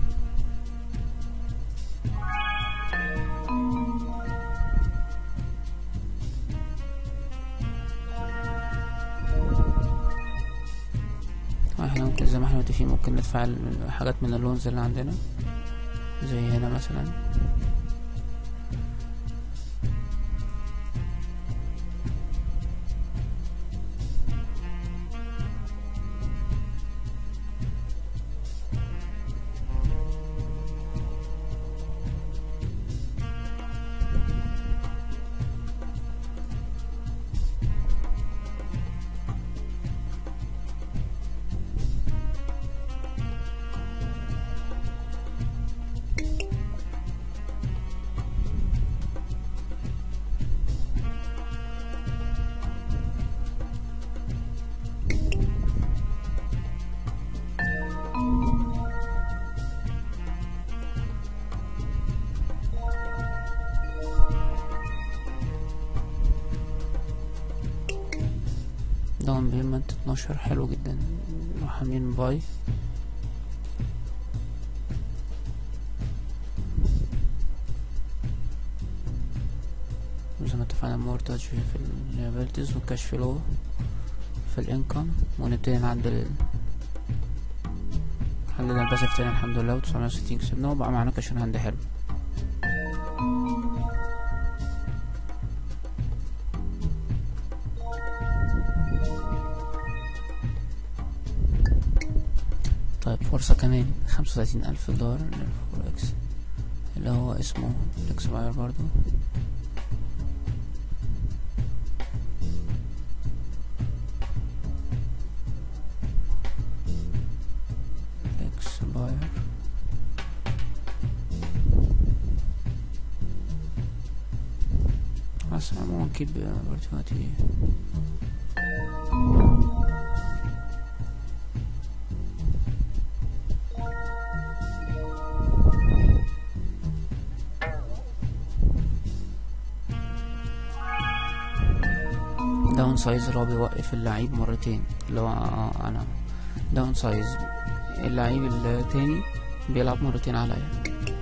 طبعا احنا ممكن زي ما احنا متفقين ممكن ندفع ال- حاجات من اللونز اللي عندنا زي هنا مثلا داون بيمنت 12 حلو جدا محامين باي زي ما اتفقنا مورتاج في الليابيلتيز والكاش فلو في الانكم ونبتدي نعدل ال- حللنا الباسف تاني الحمد لله وتسعمية وستين كسبنا وبقى معانا كاش هاند حلو طيب فرصة كمان خمسة وتلاتين ألف دولار للفوركس اللي هو اسمه اكسباير برضو اكسباير بس عموما keep opportunity داون سايز اللي هو بيوقف اللعيب مرتين اللي هو آه انا داون سايز اللعيب التاني بيلعب مرتين عليا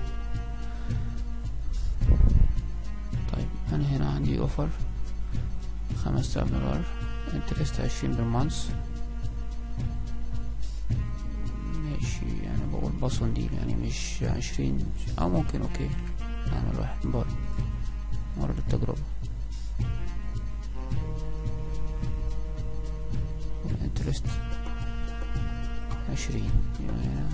طيب انا هنا عندي اوفر خمسة دولار انترست عشرين بالمانس ماشي انا بقول باسون دي يعني مش عشرين او ممكن اوكي نعمل واحد باي مرة للتجربة الانترست عشرين يبقى هنا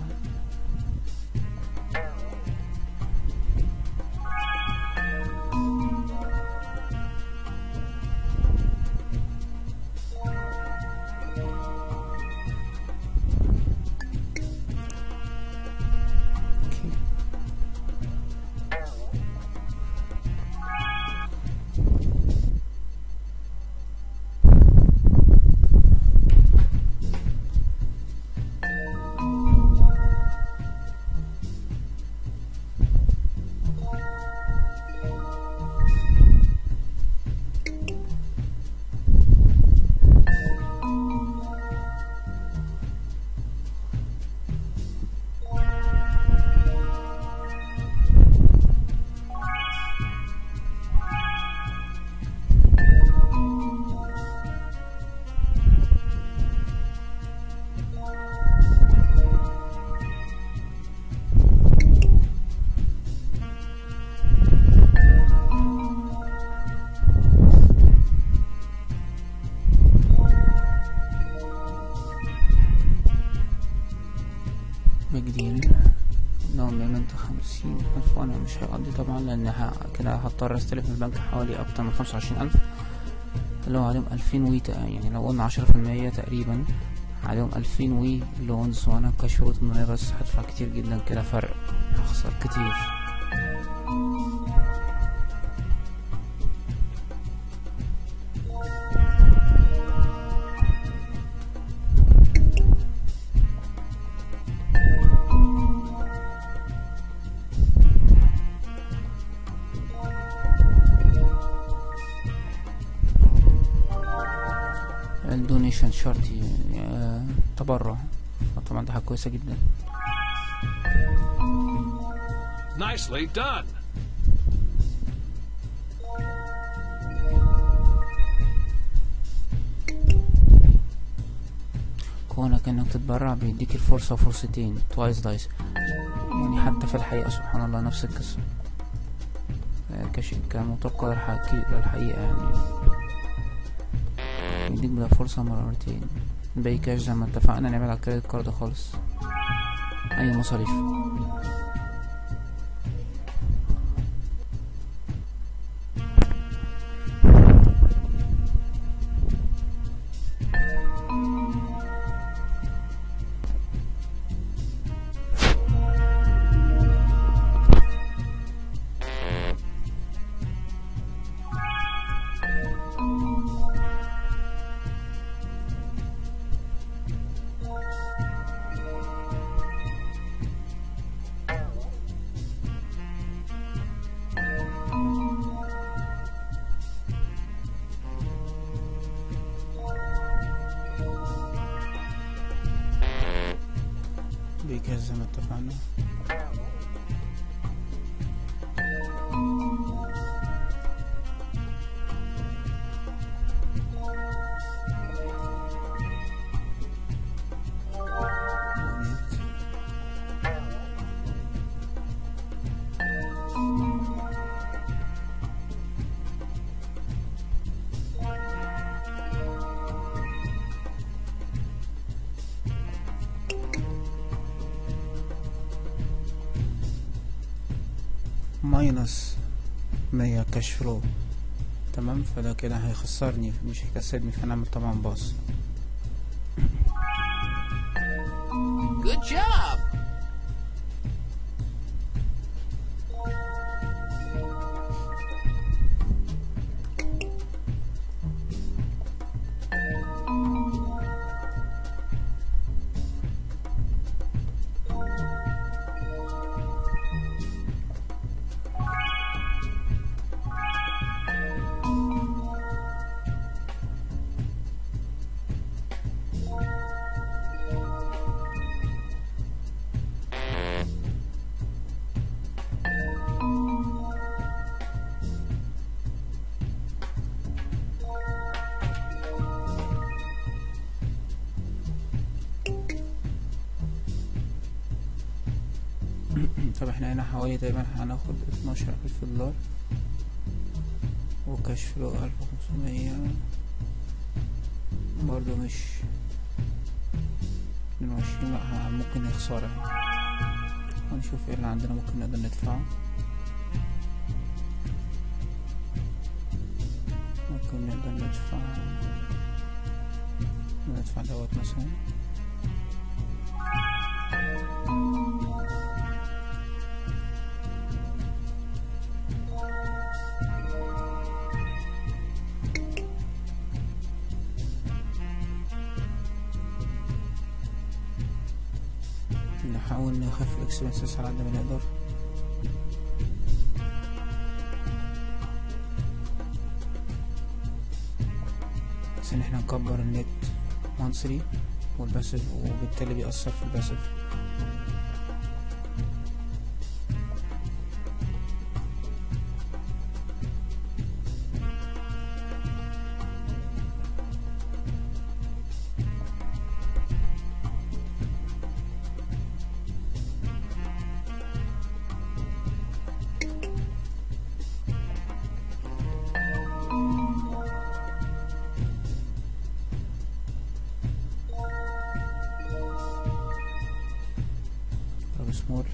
اوكي بيج ديل داون بيمنت خمسين ألف وأنا مش هيقضي طبعا لأن ه- كده هضطر استلف من البنك حوالي أكتر من خمسة وعشرين ألف اللي هو عليهم ألفين وي تق- يعني لو قلنا عشرة في المية تقريبا عليهم ألفين وي لونز وأنا كاش فلوس من بس هدفع كتير جدا كده فرق هخسر كتير الدونيشن شرطي آه، تبرع طبعا ده حاجة كويسة جدا Nicely done. كونك انك تتبرع بيديك الفرصة فرصتين توايس دايس يعني حتى في الحقيقة سبحان الله نفس القصة آه، كش كمطابقة للحقيقة للحقيقة يعني يديك بقى فرصة مرتين باقي كاش زي ما اتفقنا نعمل على الكريدت كارد خالص أي مصاريف بكاش زي ما اتفقنا ماينس مية كاش فلو تمام فده كده هيخسرني مش هيكسبني فنعمل طبعا باص Good job! هنا حوالي تقريبا هناخد اتناشر ألف دولار وكشف له ألف وخمسمية برضه مش اتنين وعشرين لأ ممكن خسارة هنشوف ايه اللي عندنا ممكن نقدر ندفعه ممكن نقدر ندفع ندفع دوت مثلا نحاول نخفف الاكسبنسز على قد ما نقدر بس ان احنا نكبر النت مانثلي والباسف وبالتالي بيأثر في الباسف طب سمول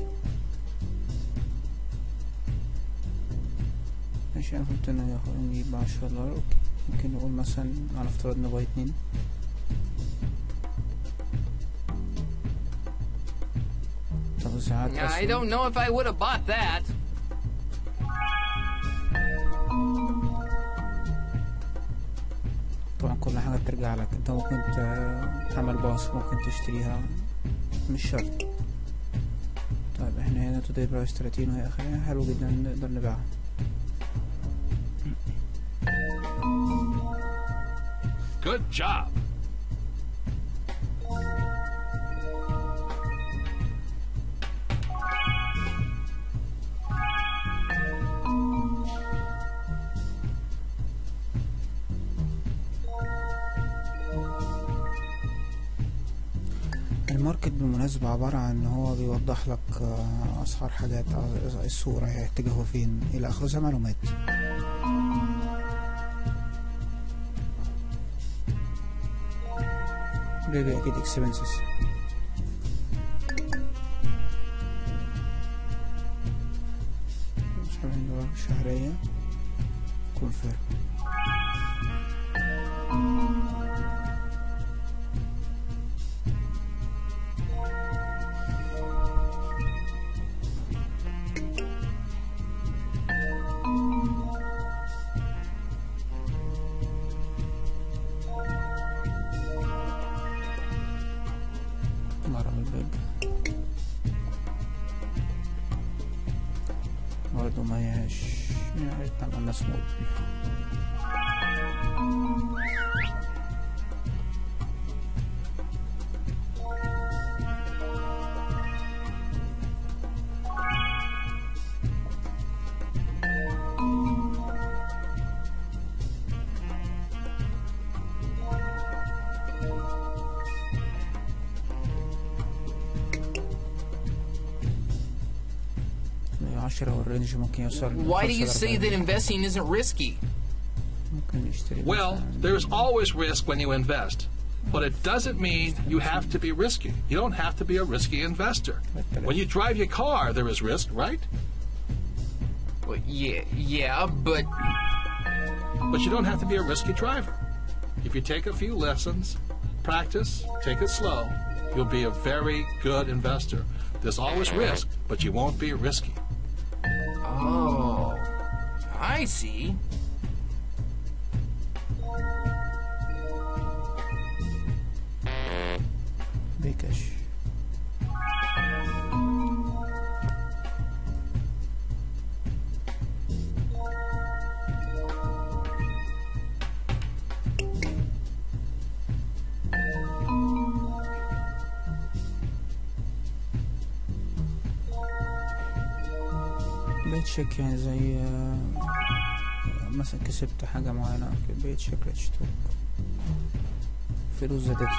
ماشي انا فهمت انه ياخد نجيب بعشرة دولار اوكي ممكن نقول مثلا على افتراض انه باي اتنين طب ساعات I أسهم. don't know if I would have bought that. طبعا كل حاجة بترجع لك انت ممكن ت- تعمل باص ممكن تشتريها مش شرط طيب احنا هنا توداي برايس 30 وهي اخرها حلو جدا نقدر نبيعها Good job. الماركت بالمناسبة عبارة عن ان هو بيوضح لك آه، اسعار حاجات آه، السوق رايح اتجاهه فين الى اخره زي معلومات بيبي اكيد اكسبنسز سبعين دولار شهرية كونفيرم مرة الباب برضه ما هياش يعني عملنا سمول عشرة والرينج ممكن يوصل Why do you خمسة say that لأربعين. investing isn't risky? ممكن نشتري Well, مثلاً there's always risk when you invest, but it doesn't mean you have to be risky. You don't have to be a risky investor. When you drive your car, there is risk, right? Well, yeah, yeah, but But you don't have to be a risky driver. If you take a few lessons, practice, take it slow, you'll be a very good investor. There's always risk, but you won't be risky. oh, I see. بيكش بيت شيك يعني زي آه، مثلا كسبت حاجة معينة بيت شيك ريتش توك فلوس زادت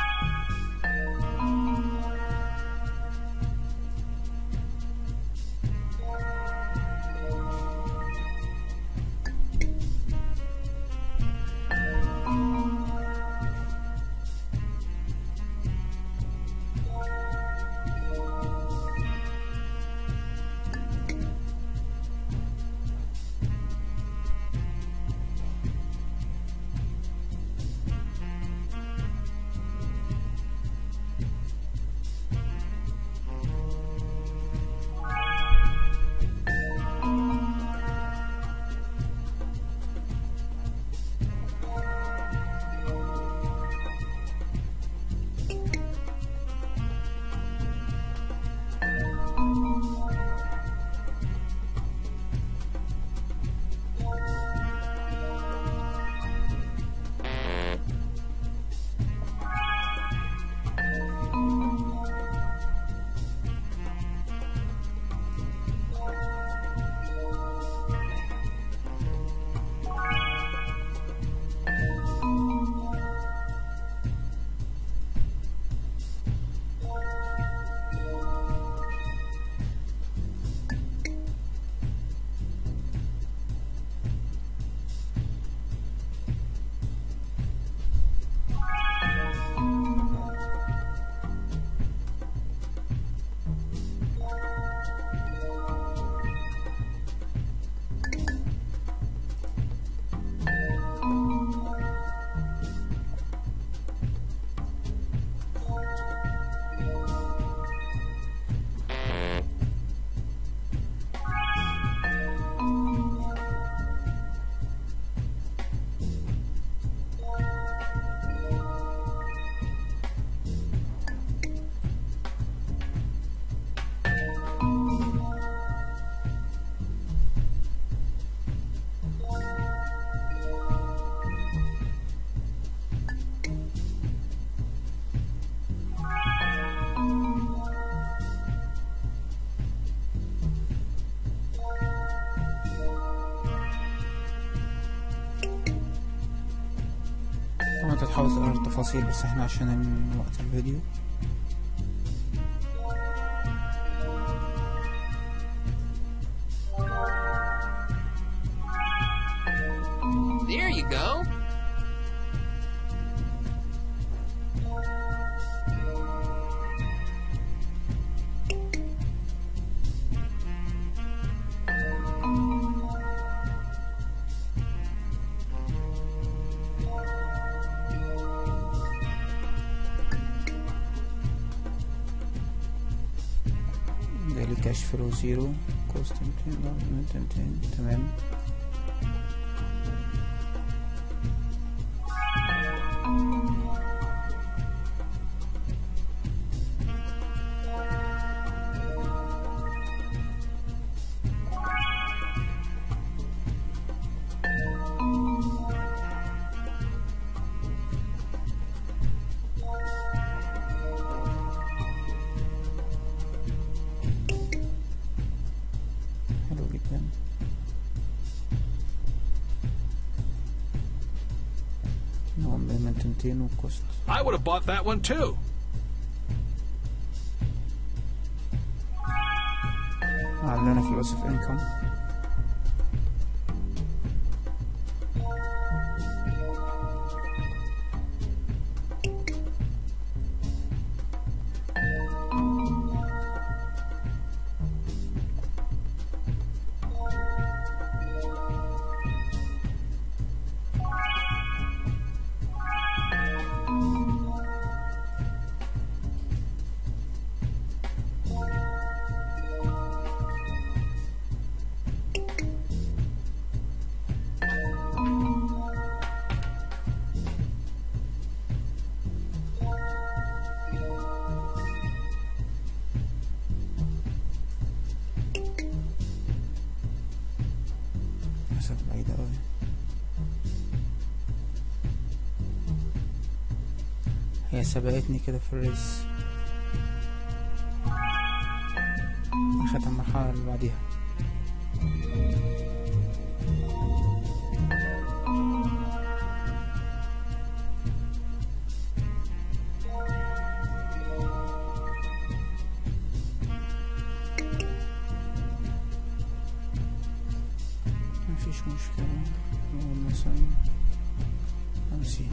عاوز اقرا التفاصيل بس احنا عشان ال- وقت الفيديو There you go. ده لي كاش فلو زيرو كوست 200 200 تمام حلو جدا نعم بيمنت 200 وكوست I would have bought that one too. عندنا فلوس في انكم للأسف بعيدة أوي هي سبقتني كده في الريس أخدت المرحلة اللي بعديها مفيش مشكلة نقول مثلا خمسين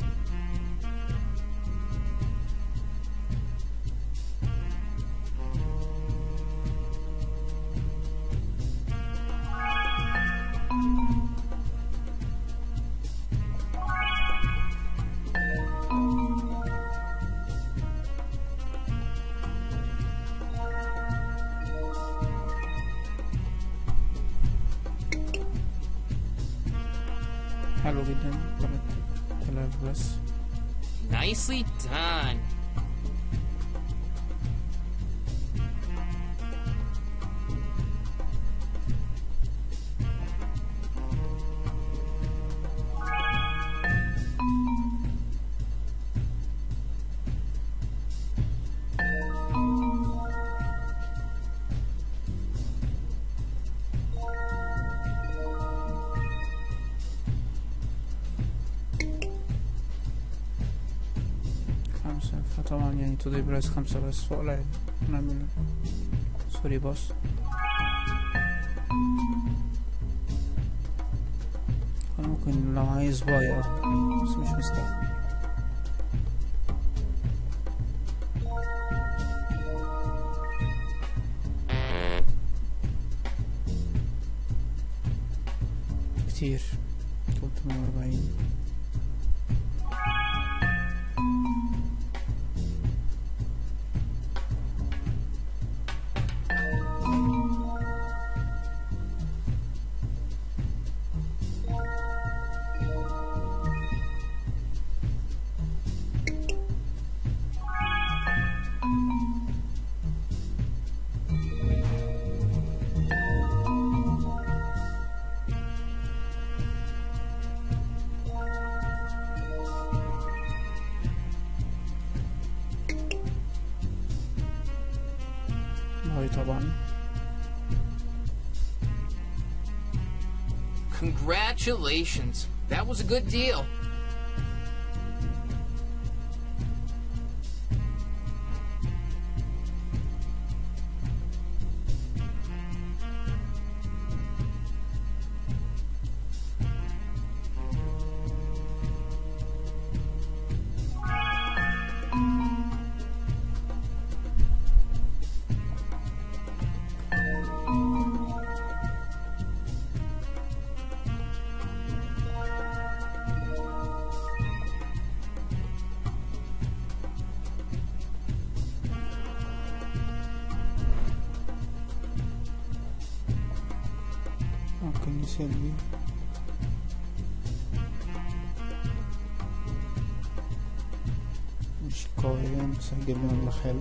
حلو جدا تلات تلاف بس Nicely done. خمسة فطبعا يعني تودي برايس خمسة بس فقليل نعمل سوري باص أنا ممكن لو عايز باي اه بس مش مستاهل كتير تلتمية وأربعين باي طبعا Congratulations. That was a good deal. ممكن نسيب دي مش قوية بس هتجيب لي مبلغ حلو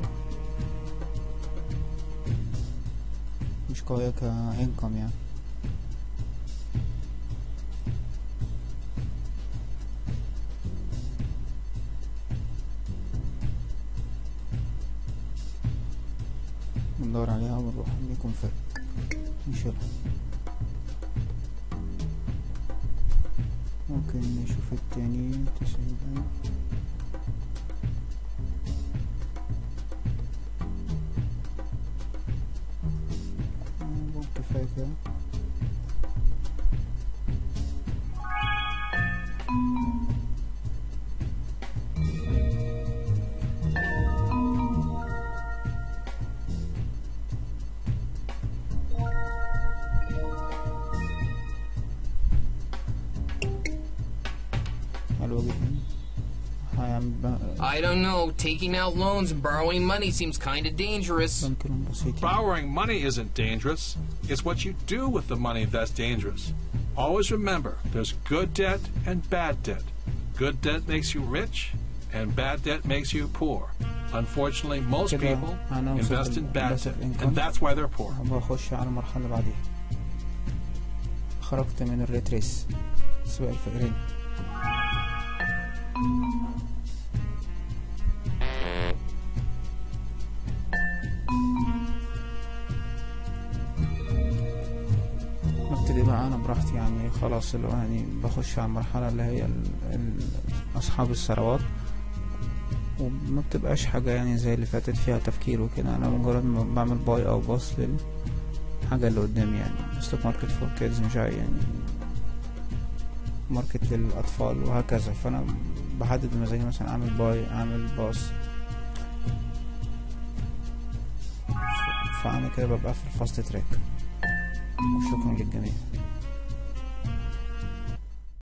مش قوية كإنكم يعني بندور عليها ونروح نكون فرق نشيلها ممكن نشوف التاني تسعين ألف آه، كفاية كده حلوة جدا هيعمل بقى- I don't know. Taking out loans and borrowing money seems kind of dangerous. بنك المنبسط Borrowing money isn't dangerous. It's what you do with the money that's dangerous. Always remember there's good debt and bad debt. Good debt makes you rich, and bad debt makes you poor. Unfortunately, most كده people هنوصل invest in bad للأسف debt, income. and that's why they're poor. بخش على المرحلة اللي بعديها خرجت من الريت ريس سباق الفقرين ببتدي بقى انا براحتي يعني خلاص اللي هو يعني بخش على المرحلة اللي هي ال- ال- اصحاب الثروات وما بتبقاش حاجة يعني زي اللي فاتت فيها تفكير وكده انا مجرد ما بعمل باي او باص للحاجة اللي قدامي يعني ستوك ماركت فور كيدز مش عارف يعني ماركت للاطفال وهكذا فانا بحدد بمزاجي مثلا اعمل باي اعمل باص ف- فانا كده ببقى في الفاست تراك وشكرا للجميع